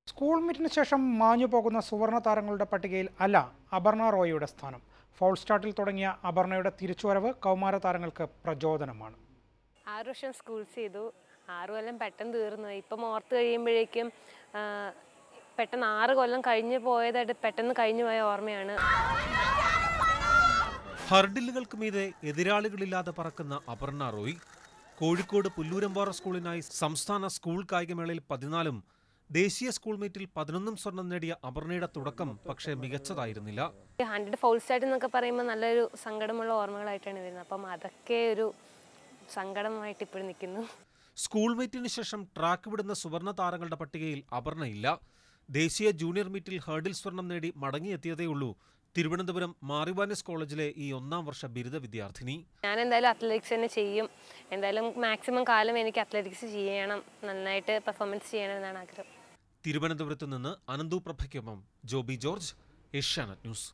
school മീറ്റിന് ശേഷം മാഞ്ഞു പോകുന്ന സുവർണ താരങ്ങളുടെ പട്ടികയിൽ അല്ല അപർണ റോയിയുടെ സ്ഥാനം ഫൗൾ സ്റ്റാർട്ടിൽ തുടങ്ങിയ അപർണയുടെ തിരിച്ചുവരവ് കൗമാര താരങ്ങൾക്ക് പ്രചോദനമാണ് ആറ് വർഷം സ്കൂൾ ചെയ്തു ആറ് കൊല്ലം പെട്ടെന്ന് തീർന്നു ഇപ്പം ഓർത്ത് കഴിയുമ്പോഴേക്കും ആ, പെട്ടെന്ന് ആറ് കൊല്ലം കഴിഞ്ഞു പോയതായിട്ട് പെട്ടെന്ന് കഴിഞ്ഞു പോയ ഓർമ്മയാണ് ഹർഡിലുകൾക്ക് മീതെ എതിരാളികളില്ലാതെ പറക്കുന്ന അപർണ റോയ് കോഴിക്കോട് പുല്ലൂരമ്പാറ സ്കൂളിനായി സംസ്ഥാന സ്കൂൾ കായികമേളയിൽ പതിനാലും ദേശീയ സ്കൂൾ മീറ്റിൽ പതിനൊന്നും സ്വർണം നേടിയ അപർണയുടെ തുടക്കം പക്ഷേ മികച്ചതായിരുന്നില്ല ഹൺഡ്രഡ് ഫൗൾ സ്റ്റാർട്ട് എന്നൊക്കെ പറയുമ്പോൾ നല്ലൊരു സങ്കടമുള്ള ഓർമ്മകളായിട്ടാണ് വരുന്നത് അപ്പം അതൊക്കെ ഒരു സങ്കടമായിട്ട് ഇപ്പോഴും നിൽക്കുന്നു സ്കൂൾ മീറ്റിന് ശേഷം ട്രാക്ക് വിടുന്ന സുവർണ താരങ്ങളുടെ പട്ടികയിൽ അപർണയില്ല ദേശീയ ജൂനിയർ മീറ്റിൽ ഹേർഡിൽ സ്വർണം നേടി മടങ്ങിയെത്തിയതേയുള്ളൂ തിരുവനന്തപുരം മാറിവാനിസ് കോളേജിലെ ഈ ഒന്നാം വർഷ ബിരുദ വിദ്യാർത്ഥിനി ഞാൻ എന്തായാലും അത്ലറ്റിക്സ് തന്നെ ചെയ്യും എന്തായാലും മാക്സിമം കാലം എനിക്ക് അത്ലറ്റിക്സ് ചെയ്യണം നന്നായിട്ട് പെർഫോമൻസ് ചെയ്യണം എന്നാണ് ആഗ്രഹം തിരുവനന്തപുരത്ത് നിന്ന് അനന്തു പ്രഭയ്ക്കൊപ്പം ജോബി ജോർജ് ഏഷ്യാനെറ്റ് ന്യൂസ്